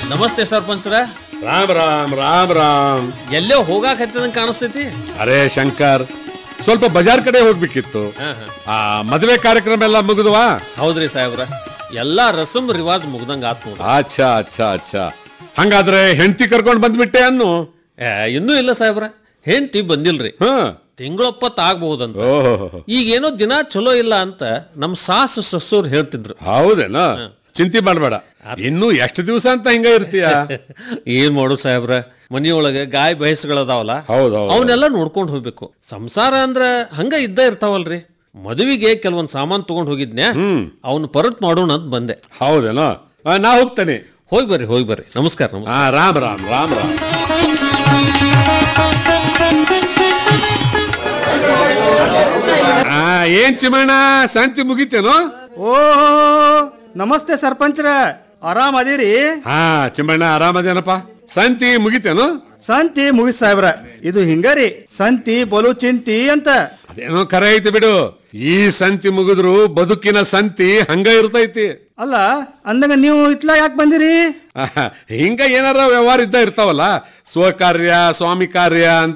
ನಮಸ್ತೆ ಸರ್ಪಂಚ್ರ ರಾಮ್ ರಾಮ್ ರಾಮ್ ರಾಮ್ ಎಲ್ಲೋ ಹೋಗಾಕತ್ತದಂಗ ಕಾಣಿಸ್ತೈತಿ ಅರೇ ಶಂಕರ್ ಸ್ವಲ್ಪ ಬಜಾರ್ ಕಡೆ ಹೋಗ್ಬೇಕಿತ್ತು ಆ ಮದುವೆ ಕಾರ್ಯಕ್ರಮ ಎಲ್ಲ ಮುಗಿದ್ವಾ ಹೌದ್ರಿ ಸಾಹೇಬ್ರ ಎಲ್ಲಾ ರಸಮ್ ರಿವಾಜ್ ಮುಗ್ದಂಗ ಆತ್ ನೋಡ್ರಿ ಅಚ್ಚಾ ಅಚ್ಚಾ ಅಚ್ಚಾ ಹಂಗಾದ್ರೆ ಹೆಂಡತಿ ಕರ್ಕೊಂಡ್ ಬಂದ್ಬಿಟ್ಟೆ ಅನ್ನು ಏ, ಇನ್ನೂ ಇಲ್ಲ ಸಾಹೇಬ್ರ ಹೆಂಡತಿ ಬಂದಿಲ್ರಿ ಹ ತಿಂಗಳೊಪ್ಪತ್ ಆಗ್ಬಹುದಂತ ಓಹೋ ಈಗೇನೋ ದಿನ ಚಲೋ ಇಲ್ಲ ಅಂತ ನಮ್ ಸಾಸು ಸಸ್ಸೋರ್ ಹೇಳ್ತಿದ್ರು ಹೌದೇನಾ ಚಿಂತೆ ಮಾಡ್ಬೇಡ ಇನ್ನು ಎಷ್ಟು ದಿವಸ ಅಂತ ಹಿಂಗ ಇರ್ತೀಯ ಏನ್ ಮಾಡು ಸಾಹೇಬ್ರ ಮನಿಯೊಳಗೆ ಗಾಯ ಬಯಸ್ಗಳದಾವಲ್ಲ ಹೌದ್ ಹೌದ್ ಅವನ್ನೆಲ್ಲ ನೋಡ್ಕೊಂಡು ಹೋಗ್ಬೇಕು ಸಂಸಾರ ಅಂದ್ರ ಹಂಗ ಇದ್ದ ಇರ್ತಾವಲ್ರಿ ಮದುವೆಗೆ ಕೆಲವೊಂದ್ ಸಾಮಾನ್ ತಗೊಂಡ್ ಹೋಗಿದ್ನ್ಯಾ ಅವ್ನ ಪರತ್ ಮಾಡೋಣ ಅಂತ ಬಂದೆ ಹೌದೇನೋ ಆ, ನಾ ಹೋಗ್ತೇನೆ ಹೋಗಿ ಬರ್ರಿ ಹೋಗಿ ಬರ್ರಿ ನಮಸ್ಕಾರ ನಮಸ್ಕಾರ ಹಾ ರಾಮ್ ರಾಮ್ ರಾಮ್ ರಾಮ್ ಆ, ಏನ್ ಚಿಮಣ್ಣ ಶಾಂತಿ ಮುಗಿತೇನೋ ಓ ನಮಸ್ತೆ ಸರ್ಪಂಚ್ರ ಆರಾಮ್ ಅದೀರಿ ಹಾ ಚಿಮ್ಮಣ್ಣ ಆರಾಮದೇನಪ್ಪ ಸಂತಿ ಮುಗಿತೇನು ಸಂತಿ ಮುಗಿಸ್ ಸಾಹೇಬ್ರ ಇದು ಹಿಂಗರಿ ಸಂತಿ ಬಲು ಚಿಂತಿ ಅಂತ ಅದೇನೋ ಕರೆ ಐತಿ ಬಿಡು ಈ ಸಂತಿ ಮುಗಿದ್ರು ಬದುಕಿನ ಸಂತಿ ಹಂಗ ಇರ್ತೈತಿ ಅಲ್ಲ ಅಂದಂಗ ನೀವು ಇತ್ಲ ಯಾಕೆ ಬಂದಿರಿ ಆಹಾ, ಹಿಂಗ ಏನಾರ ವ್ಯವಹಾರ ಇದ್ದ ಇರ್ತಾವಲ್ಲ ಸ್ವಕಾರ್ಯ ಸ್ವಾಮಿ ಕಾರ್ಯ ಅಂತ